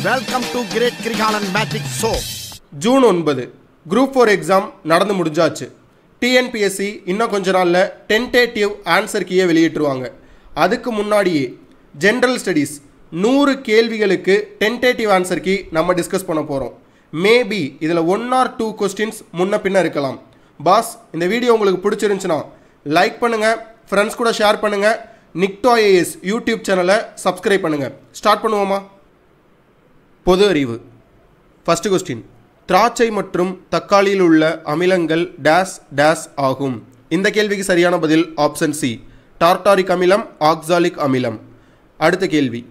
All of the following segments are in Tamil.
welcome to great Kirikalan magic show June ஒன்பது குரூப் ஃபோர் எக்ஸாம் நடந்து முடிஞ்சாச்சு டிஎன்பிஎஸ்சி இன்னும் கொஞ்ச நாளில் டென்டேட்டிவ் ஆன்சர் கீயை வெளியிட்டுருவாங்க அதுக்கு முன்னாடியே ஜென்ரல் ஸ்டடீஸ் நூறு கேள்விகளுக்கு டென்டேட்டிவ் ஆன்சர் கீ நம்ம டிஸ்கஸ் பண்ண போகிறோம் மேபி இதில் ஒன் ஆர் டூ கொஸ்டின்ஸ் முன்ன பின்ன இருக்கலாம் பாஸ் இந்த வீடியோ உங்களுக்கு பிடிச்சிருந்துச்சுன்னா லைக் பண்ணுங்கள் ஃப்ரெண்ட்ஸ் கூட ஷேர் பண்ணுங்கள் நிக்டோ ஐஏஎஸ் யூடியூப் சேனலை சப்ஸ்கிரைப் பண்ணுங்கள் ஸ்டார்ட் பண்ணுவோமா பொது அறிவு ஃபர்ஸ்ட் கொஸ்டின் திராட்சை மற்றும் தக்காளியில் உள்ள அமிலங்கள் டேஸ் டேஸ் ஆகும் இந்த கேள்விக்கு சரியான பதில் ஆப்ஷன் சி டார்டாரிக் அமிலம் ஆக்சாலிக் அமிலம் அடுத்த கேள்வி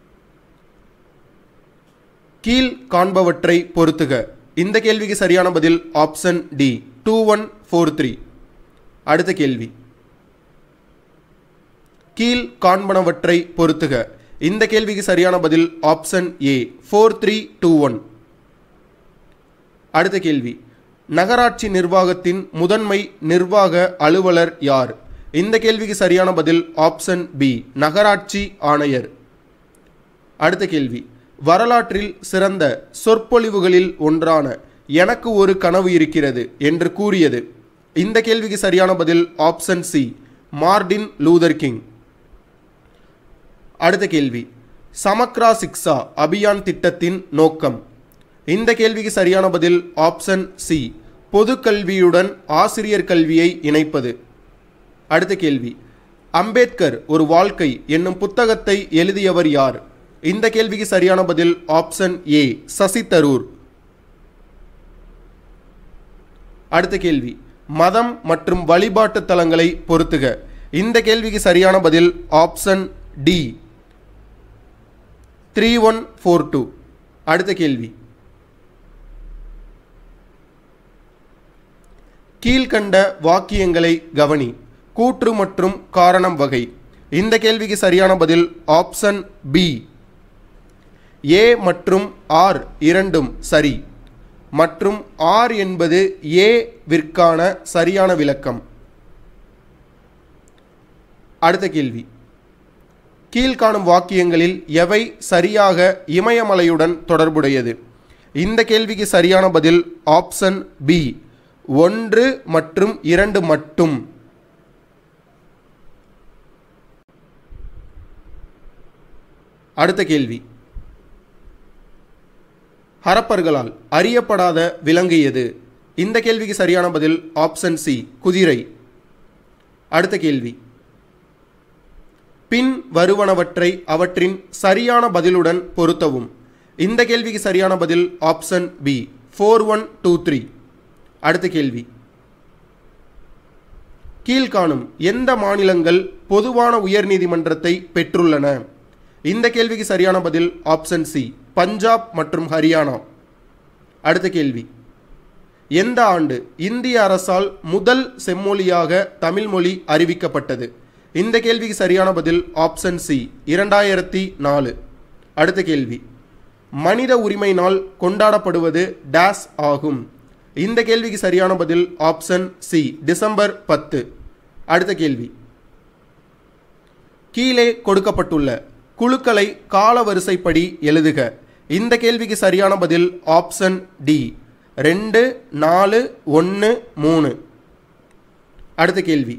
கீழ் காண்பவற்றை பொறுத்துக இந்த கேள்விக்கு சரியான பதில் option D two one four three அடுத்த கேள்வி கீழ் காண்பனவற்றை பொறுத்துக இந்த கேள்விக்கு சரியான பதில் option A four three two one அடுத்த கேள்வி நகராட்சி நிர்வாகத்தின் முதன்மை நிர்வாக அலுவலர் யார் இந்த கேள்விக்கு சரியான பதில் ஆப்ஷன் பி நகராட்சி ஆணையர் அடுத்த கேள்வி வரலாற்றில் சிறந்த சொற்பொழிவுகளில் ஒன்றான எனக்கு ஒரு கனவு இருக்கிறது என்று கூறியது இந்த கேள்விக்கு சரியான பதில் option C Martin Luther King அடுத்த கேள்வி சமக்ரா சிக்ஷா அபியான் திட்டத்தின் நோக்கம் இந்த கேள்விக்கு சரியான பதில் ஆப்ஷன் சி பொது கல்வியுடன் ஆசிரியர் கல்வியை இணைப்பது அடுத்த கேள்வி அம்பேத்கர் ஒரு வாழ்க்கை என்னும் புத்தகத்தை எழுதியவர் யார் இந்த கேள்விக்கு சரியான பதில் ஆப்ஷன் ஏ சசி தரூர் அடுத்த கேள்வி மதம் மற்றும் வழிபாட்டு தலங்களை பொறுத்துக இந்த கேள்விக்கு சரியான பதில் option D three one four two அடுத்த கேள்வி கீழ்கண்ட வாக்கியங்களை கவனி கூற்று மற்றும் காரணம் வகை இந்த கேள்விக்கு சரியான பதில் ஆப்ஷன் பி ஏ மற்றும் ஆர் இரண்டும் சரி மற்றும் ஆர் என்பது ஏ விற்கான சரியான விளக்கம் அடுத்த கேள்வி கீழ்காணும் வாக்கியங்களில் எவை சரியாக இமயமலையுடன் தொடர்புடையது இந்த கேள்விக்கு சரியான பதில் ஆப்ஷன் பி ஒன்று மற்றும் இரண்டு மட்டும் அடுத்த கேள்வி ஹரப்பர்களால் அறியப்படாத விலங்கு எது இந்த கேள்விக்கு சரியான பதில் ஆப்ஷன் சி குதிரை அடுத்த கேள்வி பின் வருவனவற்றை அவற்றின் சரியான பதிலுடன் பொருத்தவும் இந்த கேள்விக்கு சரியான பதில் option B four one two three அடுத்த கேள்வி கீழ்காணும் எந்த மாநிலங்கள் பொதுவான உயர்நீதிமன்றத்தை பெற்றுள்ளன இந்த கேள்விக்கு சரியான பதில் ஆப்ஷன் சி பஞ்சாப் மற்றும் ஹரியானா அடுத்த கேள்வி எந்த ஆண்டு இந்திய அரசால் முதல் செம்மொழியாக தமிழ் மொழி அறிவிக்கப்பட்டது இந்த கேள்விக்கு சரியான பதில் ஆப்ஷன் சி இரண்டாயிரத்தி நாலு அடுத்த கேள்வி மனித உரிமை நாள் கொண்டாடப்படுவது டேஸ் ஆகும் இந்த கேள்விக்கு சரியான பதில் ஆப்ஷன் சி டிசம்பர் பத்து அடுத்த கேள்வி கீழே கொடுக்கப்பட்டுள்ள குழுக்களை காலவரிசைப்படி எழுதுக இந்த கேள்விக்கு சரியான பதில் ஆப்ஷன் டி ரெண்டு நாலு ஒன்று மூணு அடுத்த கேள்வி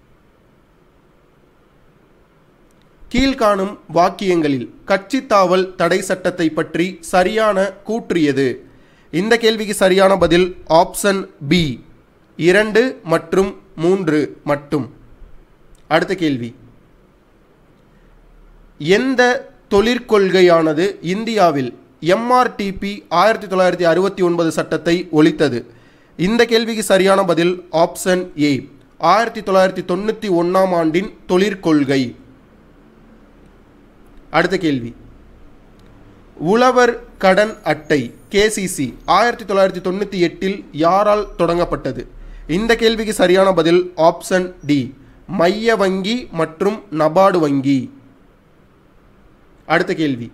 கீழ்காணும் வாக்கியங்களில் கட்சித்தாவல் தடை சட்டத்தை பற்றி சரியான கூற்றியது இந்த கேள்விக்கு சரியான பதில் ஆப்ஷன் பி இரண்டு மற்றும் மூன்று மட்டும் அடுத்த கேள்வி எந்த தொழிற்கொள்கையானது இந்தியாவில் எம்ஆர்டிபி ஆயிரத்தி தொள்ளாயிரத்தி அறுபத்தி ஒன்பது சட்டத்தை ஒழித்தது இந்த கேள்விக்கு சரியான பதில் ஆப்ஷன் ஏ ஆயிரத்தி தொள்ளாயிரத்தி தொண்ணூற்றி ஒன்றாம் ஆண்டின் தொழிற்கொள்கை அடுத்த கேள்வி உழவர் கடன் அட்டை கேசிசி ஆயிரத்தி தொள்ளாயிரத்தி தொண்ணூற்றி எட்டில் யாரால் தொடங்கப்பட்டது இந்த கேள்விக்கு சரியான பதில் ஆப்ஷன் டி மைய வங்கி மற்றும் நபார்டு வங்கி அடுத்த கேள்வி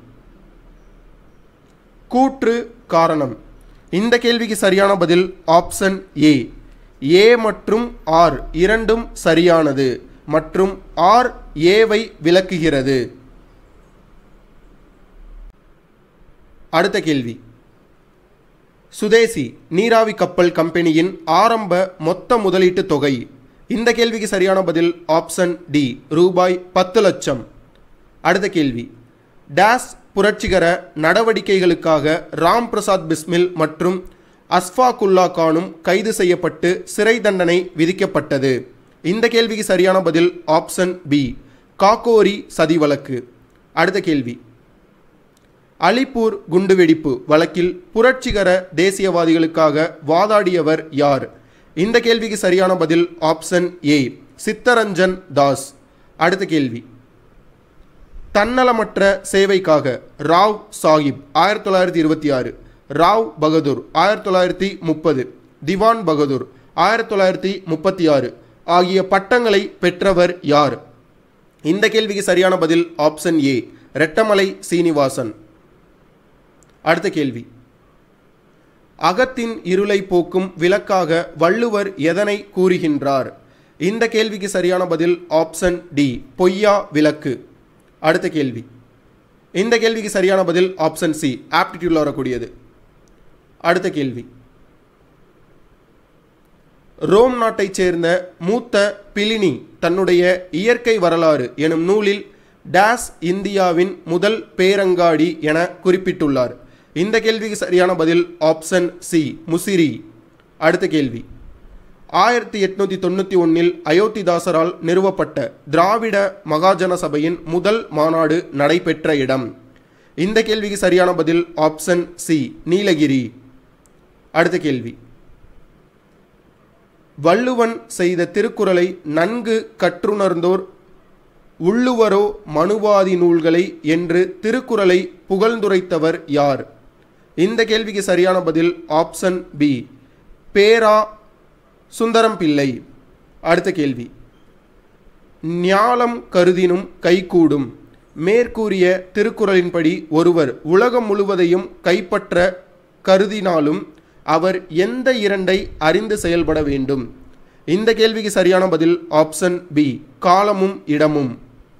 கூற்று காரணம் இந்த கேள்விக்கு சரியான பதில் ஆப்ஷன் ஏ ஏ மற்றும் ஆர் இரண்டும் சரியானது மற்றும் ஆர் ஏவை விளக்குகிறது அடுத்த கேள்வி சுதேசி நீராவி கப்பல் கம்பெனியின் ஆரம்ப மொத்த முதலீட்டு தொகை இந்த கேள்விக்கு சரியான பதில் ஆப்ஷன் டி ரூபாய் பத்து லட்சம் அடுத்த கேள்வி டேஸ் புரட்சிகர நடவடிக்கைகளுக்காக ராம் பிரசாத் பிஸ்மில் மற்றும் அஸ்ஃபாகுல்லா கானும் கைது செய்யப்பட்டு சிறை தண்டனை விதிக்கப்பட்டது இந்த கேள்விக்கு சரியான பதில் ஆப்ஷன் பி காக்கோரி சதி வழக்கு அடுத்த கேள்வி அலிப்பூர் குண்டுவெடிப்பு வழக்கில் புரட்சிகர தேசியவாதிகளுக்காக வாதாடியவர் யார் இந்த கேள்விக்கு சரியான பதில் ஆப்ஷன் ஏ சித்தரஞ்சன் தாஸ் அடுத்த கேள்வி தன்னலமற்ற சேவைக்காக ராவ் சாஹிப் ஆயிரத்தி தொள்ளாயிரத்தி இருபத்தி ஆறு ராவ் பகதூர் ஆயிரத்தி தொள்ளாயிரத்தி முப்பது திவான் பகதூர் ஆயிரத்தி தொள்ளாயிரத்தி முப்பத்தி ஆறு ஆகிய பட்டங்களை பெற்றவர் யார் இந்த கேள்விக்கு சரியான பதில் ஆப்ஷன் ஏ ரெட்டமலை சீனிவாசன் அடுத்த கேள்வி அகத்தின் இருளை போக்கும் விளக்காக வள்ளுவர் எதனை கூறுகின்றார் இந்த கேள்விக்கு சரியான பதில் ஆப்ஷன் டி பொய்யா விளக்கு அடுத்த கேள்வி இந்த கேள்விக்கு சரியான பதில் ஆப்ஷன் சி ஆப்டிடியூடில் வரக்கூடியது அடுத்த கேள்வி ரோம் நாட்டைச் சேர்ந்த மூத்த பிலினி தன்னுடைய இயற்கை வரலாறு எனும் நூலில் டேஸ் இந்தியாவின் முதல் பேரங்காடி என குறிப்பிட்டுள்ளார் இந்த கேள்விக்கு சரியான பதில் ஆப்ஷன் சி முசிறி அடுத்த கேள்வி ஆயிரத்தி எட்நூற்றி தொண்ணூற்றி ஒன்றில் அயோத்திதாசரால் நிறுவப்பட்ட திராவிட மகாஜன சபையின் முதல் மாநாடு நடைபெற்ற இடம் இந்த கேள்விக்கு சரியான பதில் ஆப்ஷன் சி நீலகிரி அடுத்த கேள்வி வள்ளுவன் செய்த திருக்குறளை நன்கு கற்றுணர்ந்தோர் உள்ளுவரோ மனுவாதி நூல்களை என்று திருக்குறளை புகழ்ந்துரைத்தவர் யார் இந்த கேள்விக்கு சரியான பதில் ஆப்ஷன் பி பேரா சுந்தரம் பிள்ளை அடுத்த கேள்வி ஞாலம் கருதினும் கைகூடும் மேற்கூறிய திருக்குறளின்படி ஒருவர் உலகம் முழுவதையும் கைப்பற்ற கருதினாலும் அவர் எந்த இரண்டை அறிந்து செயல்பட வேண்டும் இந்த கேள்விக்கு சரியான பதில் ஆப்ஷன் பி காலமும் இடமும்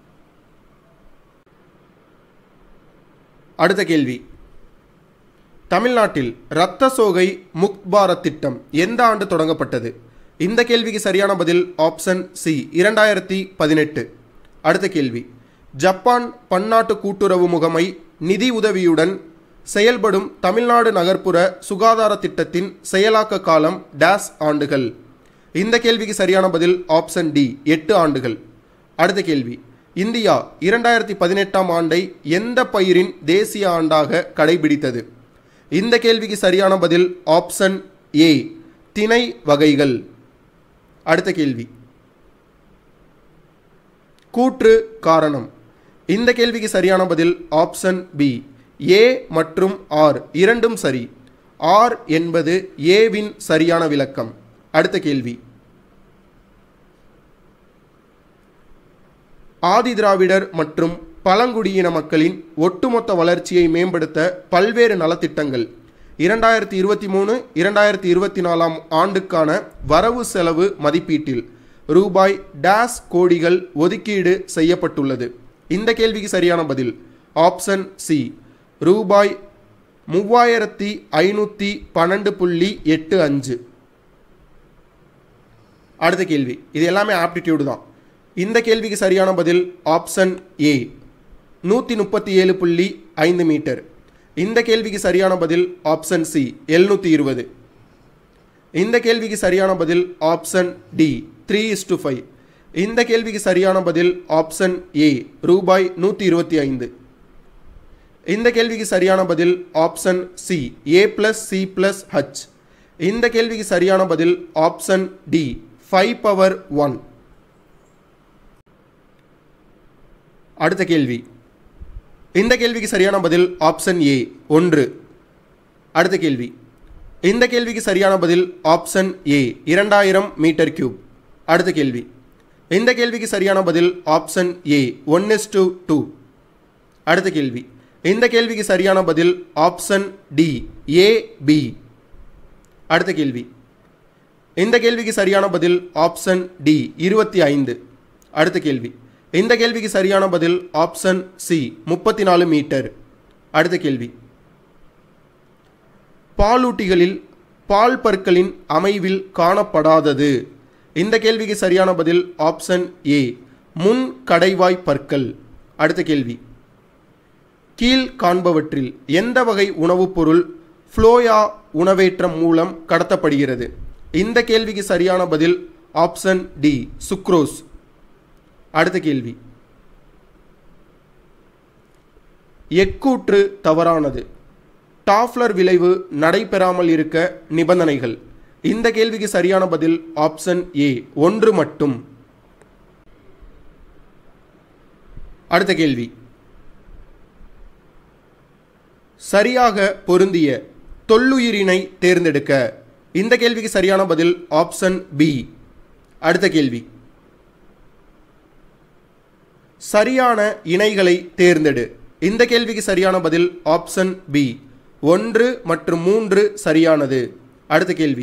அடுத்த கேள்வி தமிழ்நாட்டில் இரத்த சோகை முக்த் பாரத் திட்டம் எந்த ஆண்டு தொடங்கப்பட்டது இந்த கேள்விக்கு சரியான பதில் ஆப்ஷன் சி இரண்டாயிரத்தி பதினெட்டு அடுத்த கேள்வி ஜப்பான் பன்னாட்டு கூட்டுறவு முகமை நிதி உதவியுடன் செயல்படும் தமிழ்நாடு நகர்ப்புற சுகாதார திட்டத்தின் செயலாக்க காலம் டேஸ் ஆண்டுகள் இந்த கேள்விக்கு சரியான பதில் ஆப்ஷன் டி எட்டு ஆண்டுகள் அடுத்த கேள்வி இந்தியா இரண்டாயிரத்தி பதினெட்டாம் ஆண்டை எந்த பயிரின் தேசிய ஆண்டாக கடைபிடித்தது இந்த கேள்விக்கு சரியான பதில் ஆப்ஷன் ஏ திணை வகைகள் அடுத்த கேள்வி கூற்று காரணம் இந்த கேள்விக்கு சரியான பதில் ஆப்ஷன் பி ஏ மற்றும் ஆர் இரண்டும் சரி ஆர் என்பது ஏவின் சரியான விளக்கம் அடுத்த கேள்வி ஆதி திராவிடர் மற்றும் பழங்குடியின மக்களின் ஒட்டுமொத்த வளர்ச்சியை மேம்படுத்த பல்வேறு நலத்திட்டங்கள் இரண்டாயிரத்தி இருபத்தி மூணு இரண்டாயிரத்தி இருபத்தி நாலாம் ஆண்டுக்கான வரவு செலவு மதிப்பீட்டில் ரூபாய் டேஸ் கோடிகள் ஒதுக்கீடு செய்யப்பட்டுள்ளது இந்த கேள்விக்கு சரியான பதில் ஆப்ஷன் சி ரூபாய் மூவாயிரத்தி ஐநூற்றி பன்னெண்டு புள்ளி எட்டு அஞ்சு அடுத்த கேள்வி இது எல்லாமே ஆப்டிடியூடு தான் இந்த கேள்விக்கு சரியான பதில் ஆப்ஷன் ஏ நூற்றி முப்பத்தி ஏழு புள்ளி ஐந்து மீட்டர் இந்த கேள்விக்கு சரியான பதில் ஆப்ஷன் சி எழுநூற்றி இருபது இந்த கேள்விக்கு சரியான பதில் option D three is to five இந்த கேள்விக்கு சரியான பதில் ஆப்ஷன் ஏ ரூபாய் நூற்றி இருபத்தி ஐந்து இந்த கேள்விக்கு சரியான பதில் option C A plus C plus H இந்த கேள்விக்கு சரியான பதில் option D five power one அடுத்த கேள்வி இந்த கேள்விக்கு சரியான பதில் ஆப்ஷன் ஏ ஒன்று அடுத்த கேள்வி இந்த கேள்விக்கு சரியான பதில் ஆப்ஷன் ஏ இரண்டாயிரம் மீட்டர் கியூப் அடுத்த கேள்வி இந்த கேள்விக்கு சரியான பதில் option A one S two two அடுத்த கேள்வி இந்த கேள்விக்கு சரியான பதில் ஆப்ஷன் டி ஏ பி அடுத்த கேள்வி இந்த கேள்விக்கு சரியான பதில் ஆப்ஷன் டி இருபத்தி ஐந்து அடுத்த கேள்வி இந்த கேள்விக்கு சரியான பதில் ஆப்ஷன் சி முப்பத்தி நாலு மீட்டர் அடுத்த கேள்வி பாலூட்டிகளில் பால் பற்களின் அமைவில் காணப்படாதது இந்த கேள்விக்கு சரியான பதில் ஆப்ஷன் ஏ முன் கடைவாய் பற்கள் அடுத்த கேள்வி கீழ் காண்பவற்றில் எந்த வகை உணவுப் பொருள் ஃப்ளோயா உணவேற்றம் மூலம் கடத்தப்படுகிறது இந்த கேள்விக்கு சரியான பதில் ஆப்ஷன் டி சுக்ரோஸ் அடுத்த கேள்வி எக்கூற்று தவறானது டாஃப்லர் விளைவு நடைபெறாமல் இருக்க நிபந்தனைகள் இந்த கேள்விக்கு சரியான பதில் ஆப்ஷன் ஏ ஒன்று மட்டும் அடுத்த கேள்வி சரியாக பொருந்திய தொல்லுயிரினை தேர்ந்தெடுக்க இந்த கேள்விக்கு சரியான பதில் ஆப்ஷன் பி அடுத்த கேள்வி சரியான இணைகளை தேர்ந்தெடு இந்த கேள்விக்கு சரியான பதில் ஆப்ஷன் பி ஒன்று மற்றும் மூன்று சரியானது அடுத்த கேள்வி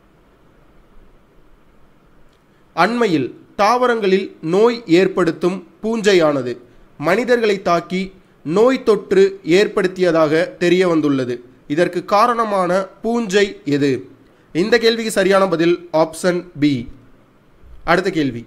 அண்மையில் தாவரங்களில் நோய் ஏற்படுத்தும் பூஞ்சையானது மனிதர்களை தாக்கி நோய் தொற்று ஏற்படுத்தியதாக தெரிய வந்துள்ளது இதற்கு காரணமான பூஞ்சை எது இந்த கேள்விக்கு சரியான பதில் ஆப்ஷன் பி அடுத்த கேள்வி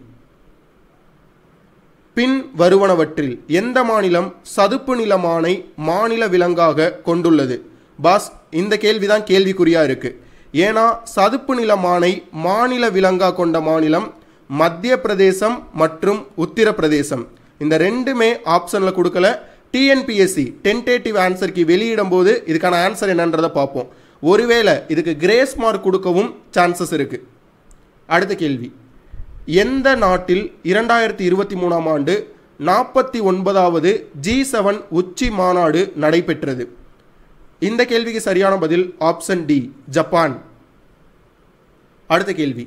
பின் வருவனவற்றில் எந்த மாநிலம் சதுப்பு நிலமானை மாநில விலங்காக கொண்டுள்ளது பாஸ் இந்த கேள்விதான் கேள்விக்குறியா இருக்கு ஏன்னா சதுப்பு நிலமானை மாநில விலங்கா கொண்ட மாநிலம் மத்திய பிரதேசம் மற்றும் உத்தரப்பிரதேசம் இந்த ரெண்டுமே ஆப்ஷனில் கொடுக்கல டிஎன்பிஎஸ்சி டென்டேட்டிவ் ஆன்சருக்கு வெளியிடும் போது இதுக்கான ஆன்சர் என்னன்றதை பார்ப்போம் ஒருவேளை இதுக்கு கிரேஸ் மார்க் கொடுக்கவும் சான்சஸ் இருக்கு அடுத்த கேள்வி எந்த நாட்டில் இரண்டாயிரத்தி இருபத்தி மூணாம் ஆண்டு நாற்பத்தி ஒன்பதாவது ஜி செவன் உச்சி மாநாடு நடைபெற்றது இந்த கேள்விக்கு சரியான பதில் ஆப்ஷன் டி ஜப்பான் அடுத்த கேள்வி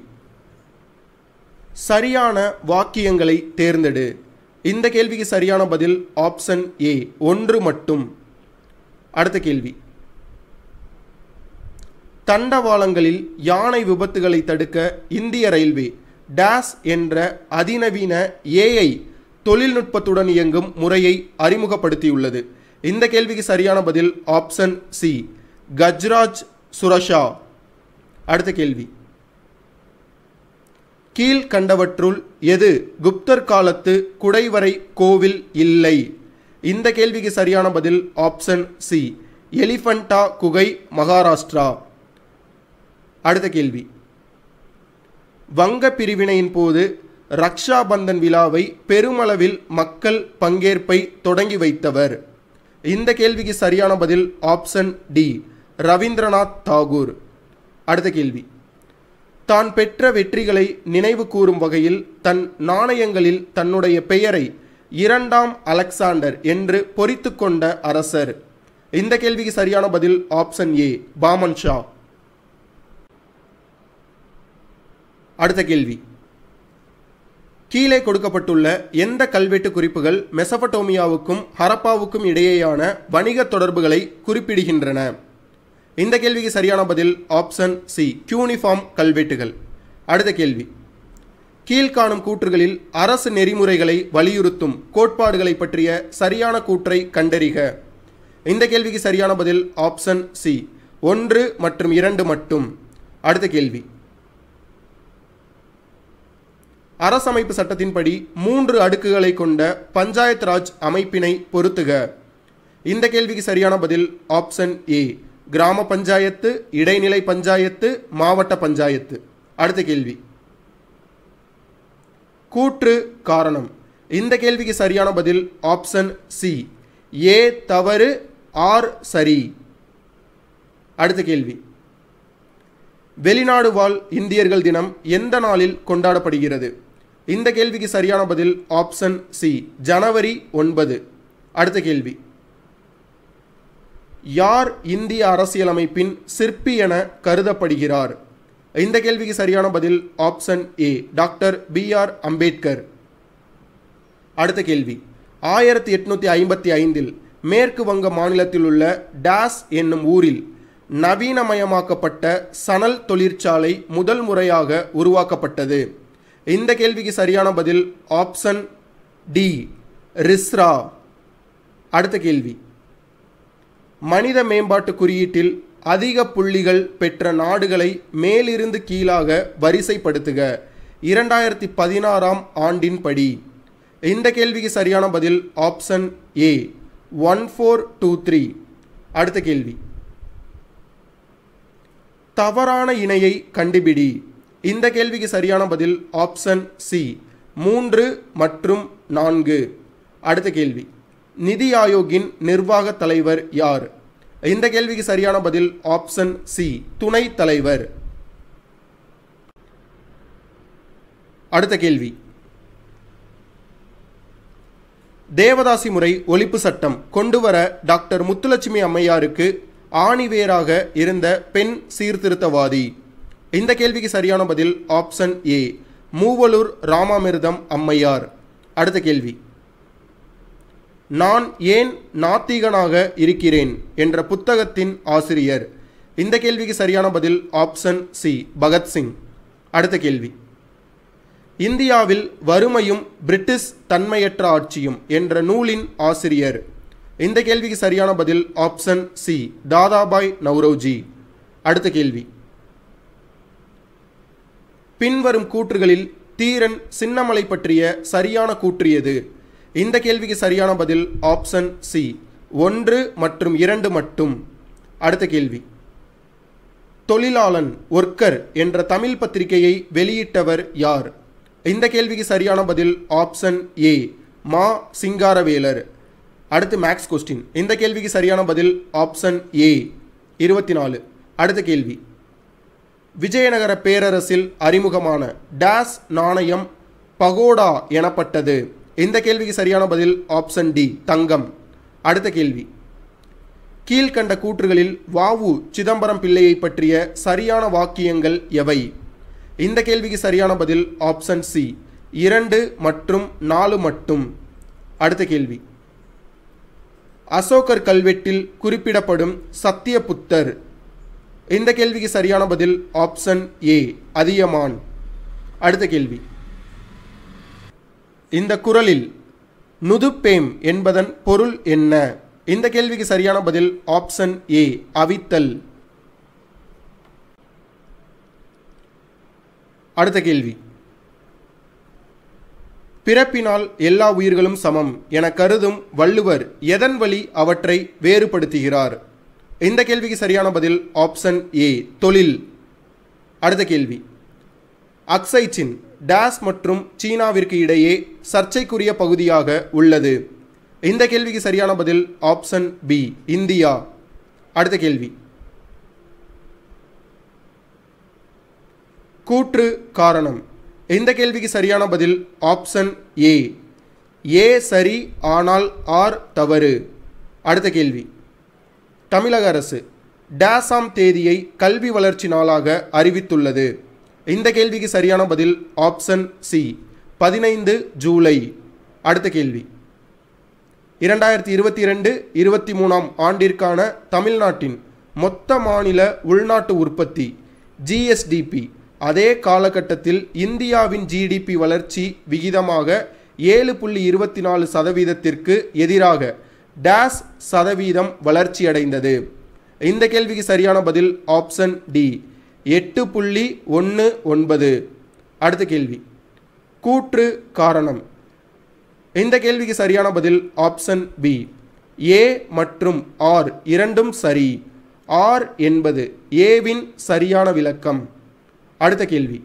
சரியான வாக்கியங்களை தேர்ந்தெடு இந்த கேள்விக்கு சரியான பதில் ஆப்ஷன் ஏ ஒன்று மட்டும் அடுத்த கேள்வி தண்டவாளங்களில் யானை விபத்துகளை தடுக்க இந்திய ரயில்வே டேஸ் என்ற அதிநவீன ஏஐ தொழில்நுட்பத்துடன் இயங்கும் முறையை அறிமுகப்படுத்தியுள்ளது இந்த கேள்விக்கு சரியான பதில் ஆப்ஷன் சி கஜ்ராஜ் சுரஷா அடுத்த கேள்வி கீழ் கண்டவற்றுள் எது குப்தர் காலத்து குடைவரை கோவில் இல்லை இந்த கேள்விக்கு சரியான பதில் ஆப்ஷன் சி எலிஃபண்டா குகை மகாராஷ்டிரா அடுத்த கேள்வி வங்க பிரிவினையின் போது ரக்ஷா பந்தன் விழாவை பெருமளவில் மக்கள் பங்கேற்பை தொடங்கி வைத்தவர் இந்த கேள்விக்கு சரியான பதில் ஆப்ஷன் டி ரவீந்திரநாத் தாகூர் அடுத்த கேள்வி தான் பெற்ற வெற்றிகளை நினைவு கூறும் வகையில் தன் நாணயங்களில் தன்னுடைய பெயரை இரண்டாம் அலெக்சாண்டர் என்று பொறித்து கொண்ட அரசர் இந்த கேள்விக்கு சரியான பதில் ஆப்ஷன் ஏ பாமன் ஷா அடுத்த கேள்வி கீழே கொடுக்கப்பட்டுள்ள எந்த கல்வெட்டு குறிப்புகள் மெசபடோமியாவுக்கும் ஹரப்பாவுக்கும் இடையேயான வணிக தொடர்புகளை குறிப்பிடுகின்றன இந்த கேள்விக்கு சரியான பதில் ஆப்ஷன் சி கியூனிஃபார்ம் கல்வெட்டுகள் அடுத்த கேள்வி கீழ்காணும் கூற்றுகளில் அரசு நெறிமுறைகளை வலியுறுத்தும் கோட்பாடுகளை பற்றிய சரியான கூற்றை கண்டறிக இந்த கேள்விக்கு சரியான பதில் ஆப்ஷன் சி ஒன்று மற்றும் இரண்டு மட்டும் அடுத்த கேள்வி அரசமைப்பு சட்டத்தின்படி மூன்று அடுக்குகளை கொண்ட பஞ்சாயத் ராஜ் அமைப்பினை பொருத்துக இந்த கேள்விக்கு சரியான பதில் ஆப்ஷன் ஏ கிராம பஞ்சாயத்து இடைநிலை பஞ்சாயத்து மாவட்ட பஞ்சாயத்து அடுத்த கேள்வி கூற்று காரணம் இந்த கேள்விக்கு சரியான பதில் ஆப்ஷன் சி ஏ தவறு ஆர் சரி அடுத்த கேள்வி வெளிநாடு வாழ் இந்தியர்கள் தினம் எந்த நாளில் கொண்டாடப்படுகிறது இந்த கேள்விக்கு சரியான பதில் ஆப்ஷன் சி ஜனவரி ஒன்பது அடுத்த கேள்வி யார் இந்திய அரசியலமைப்பின் சிற்பி என கருதப்படுகிறார் இந்த கேள்விக்கு சரியான பதில் option A doctor B R Ambedkar அடுத்த கேள்வி ஆயிரத்தி எட்நூத்தி ஐம்பத்தி ஐந்தில் மேற்கு வங்க மாநிலத்தில் உள்ள டாஸ் என்னும் ஊரில் நவீனமயமாக்கப்பட்ட சணல் தொழிற்சாலை முதல் முறையாக உருவாக்கப்பட்டது இந்த கேள்விக்கு சரியான பதில் ஆப்ஷன் டி ரிஸ்ரா அடுத்த கேள்வி மனித மேம்பாட்டு குறியீட்டில் அதிக புள்ளிகள் பெற்ற நாடுகளை மேலிருந்து கீழாக வரிசைப்படுத்துக இரண்டாயிரத்தி பதினாறாம் ஆண்டின் படி இந்த கேள்விக்கு சரியான பதில் option A one four two three அடுத்த கேள்வி தவறான இணையை கண்டுபிடி இந்த கேள்விக்கு சரியான பதில் ஆப்ஷன் சி மூன்று மற்றும் நான்கு அடுத்த கேள்வி நிதி ஆயோக்கின் நிர்வாக தலைவர் யார் இந்த கேள்விக்கு சரியான பதில் ஆப்ஷன் சி துணைத் தலைவர் அடுத்த கேள்வி தேவதாசி முறை ஒழிப்பு சட்டம் கொண்டுவர டாக்டர் முத்துலட்சுமி அம்மையாருக்கு ஆணிவேராக இருந்த பெண் சீர்திருத்தவாதி இந்த கேள்விக்கு சரியான பதில் ஆப்ஷன் ஏ மூவலூர் ராமாமிர்தம் அம்மையார் அடுத்த கேள்வி நான் ஏன் நாத்திகனாக இருக்கிறேன் என்ற புத்தகத்தின் ஆசிரியர் இந்த கேள்விக்கு சரியான பதில் ஆப்ஷன் சி பகத்சிங் அடுத்த கேள்வி இந்தியாவில் வறுமையும் பிரிட்டிஷ் தன்மையற்ற ஆட்சியும் என்ற நூலின் ஆசிரியர் இந்த கேள்விக்கு சரியான பதில் ஆப்ஷன் சி தாதாபாய் நவ்ரோஜி அடுத்த கேள்வி பின்வரும் கூற்றுகளில் தீரன் சின்னமலை பற்றிய சரியான கூற்று எது இந்த கேள்விக்கு சரியான பதில் ஆப்ஷன் சி ஒன்று மற்றும் இரண்டு மட்டும் அடுத்த கேள்வி தொழிலாளன் ஒர்க்கர் என்ற தமிழ் பத்திரிகையை வெளியிட்டவர் யார் இந்த கேள்விக்கு சரியான பதில் ஆப்ஷன் ஏ மா சிங்காரவேலர் அடுத்து மேக்ஸ் கொஸ்டின் இந்த கேள்விக்கு சரியான பதில் ஆப்ஷன் ஏ இருபத்தி நாலு அடுத்த கேள்வி விஜயநகர பேரரசில் அறிமுகமான டேஸ் நாணயம் பகோடா எனப்பட்டது இந்த கேள்விக்கு சரியான பதில் ஆப்ஷன் டி தங்கம் அடுத்த கேள்வி கீழ்கண்ட கூற்றுகளில் வாவு சிதம்பரம் பிள்ளையை பற்றிய சரியான வாக்கியங்கள் எவை இந்த கேள்விக்கு சரியான பதில் ஆப்ஷன் சி இரண்டு மற்றும் நாலு மட்டும் அடுத்த கேள்வி அசோகர் கல்வெட்டில் குறிப்பிடப்படும் சத்தியபுத்தர் இந்த கேள்விக்கு சரியான பதில் ஆப்ஷன் ஏ அதியமான் அடுத்த கேள்வி இந்த குறளில் நுதுப்பேம் என்பதன் பொருள் என்ன இந்த கேள்விக்கு சரியான பதில் ஆப்ஷன் ஏ அவித்தல் அடுத்த கேள்வி பிறப்பினால் எல்லா உயிர்களும் சமம் என கருதும் வள்ளுவர் எதன் வழி அவற்றை வேறுபடுத்துகிறார் இந்த கேள்விக்கு சரியான பதில் ஆப்ஷன் ஏ தொழில் அடுத்த கேள்வி அக்சைச்சின் டேஸ் மற்றும் சீனாவிற்கு இடையே சர்ச்சைக்குரிய பகுதியாக உள்ளது இந்த கேள்விக்கு சரியான பதில் ஆப்ஷன் பி இந்தியா அடுத்த கேள்வி கூற்று காரணம் இந்த கேள்விக்கு சரியான பதில் ஆப்ஷன் ஏ ஏ சரி ஆனால் ஆர் தவறு அடுத்த கேள்வி தமிழக அரசு டேசாம் தேதியை கல்வி வளர்ச்சி நாளாக அறிவித்துள்ளது இந்த கேள்விக்கு சரியான பதில் ஆப்ஷன் சி பதினைந்து ஜூலை அடுத்த கேள்வி இரண்டாயிரத்தி இருபத்தி இரண்டு இருபத்தி மூணாம் ஆண்டிற்கான தமிழ்நாட்டின் மொத்த மாநில உள்நாட்டு உற்பத்தி ஜிஎஸ்டிபி அதே காலகட்டத்தில் இந்தியாவின் ஜிடிபி வளர்ச்சி விகிதமாக ஏழு புள்ளி இருபத்தி நாலு சதவீதத்திற்கு எதிராக டேஸ் சதவீதம் வளர்ச்சியடைந்தது இந்த கேள்விக்கு சரியான பதில் ஆப்ஷன் டி எட்டு புள்ளி ஒன்று ஒன்பது அடுத்த கேள்வி கூற்று காரணம் இந்த கேள்விக்கு சரியான பதில் ஆப்ஷன் பி ஏ மற்றும் ஆர் இரண்டும் சரி ஆர் என்பது ஏவின் சரியான விளக்கம் அடுத்த கேள்வி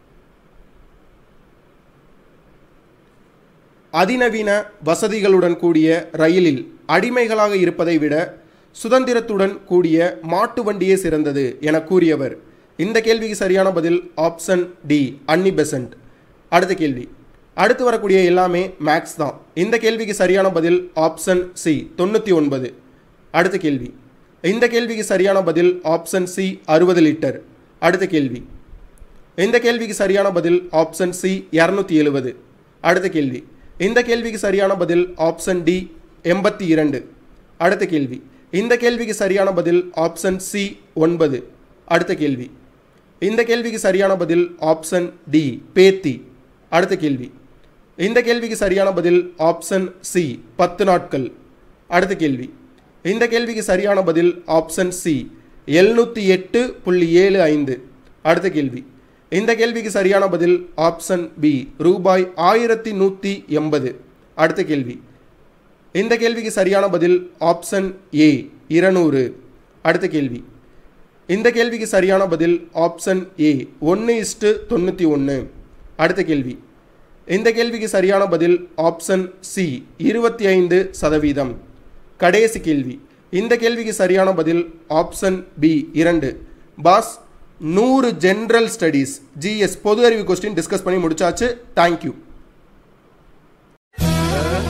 அதிநவீன வசதிகளுடன் கூடிய ரயிலில் அடிமைகளாக இருப்பதை விட சுதந்திரத்துடன் கூடிய மாட்டு வண்டியே சிறந்தது என கூறியவர் இந்த கேள்விக்கு சரியான பதில் ஆப்ஷன் டி அன்னி பெசன்ட் அடுத்த கேள்வி அடுத்து வரக்கூடிய எல்லாமே மேக்ஸ் தான் இந்த கேள்விக்கு சரியான பதில் ஆப்ஷன் சி தொண்ணூற்றி ஒன்பது அடுத்த கேள்வி இந்த கேள்விக்கு சரியான பதில் ஆப்ஷன் சி அறுபது லிட்டர் அடுத்த கேள்வி இந்த கேள்விக்கு சரியான பதில் ஆப்ஷன் சி இரநூத்தி எழுபது அடுத்த கேள்வி இந்த கேள்விக்கு சரியான பதில் ஆப்ஷன் டி எண்பத்தி இரண்டு அடுத்த கேள்வி இந்த கேள்விக்கு சரியான பதில் ஆப்ஷன் சி ஒன்பது அடுத்த கேள்வி இந்த கேள்விக்கு சரியான பதில் ஆப்ஷன் டி பேத்தி அடுத்த கேள்வி இந்த கேள்விக்கு சரியான பதில் ஆப்ஷன் சி பத்து நாட்கள் அடுத்த கேள்வி இந்த கேள்விக்கு சரியான பதில் ஆப்ஷன் சி எழுநூற்றி எட்டு புள்ளி ஏழு ஐந்து அடுத்த கேள்வி இந்த கேள்விக்கு சரியான பதில் ஆப்ஷன் பி ரூபாய் ஆயிரத்தி நூற்றி எண்பது அடுத்த கேள்வி இந்த கேள்விக்கு சரியான பதில் ஆப்ஷன் ஏ இருநூறு அடுத்த கேள்வி இந்த கேள்விக்கு சரியான பதில் ஆப்ஷன் ஏ ஒன்று இஸ்டு தொண்ணூற்றி ஒன்று அடுத்த கேள்வி இந்த கேள்விக்கு சரியான பதில் ஆப்ஷன் சி இருபத்தி ஐந்து சதவீதம் கடைசி கேள்வி இந்த கேள்விக்கு சரியான பதில் ஆப்ஷன் பி இரண்டு பாஸ் நூறு ஜென்ரல் ஸ்டடீஸ் ஜிஎஸ் பொது அறிவு கொஸ்டின் டிஸ்கஸ் பண்ணி முடிச்சாச்சு தேங்க்யூ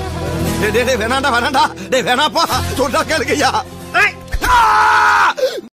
டேய் டேய், டேய் வேணாண்டா வேணாண்டா டேய் வேணாப்பா சொன்னா கேளுங்கய்யா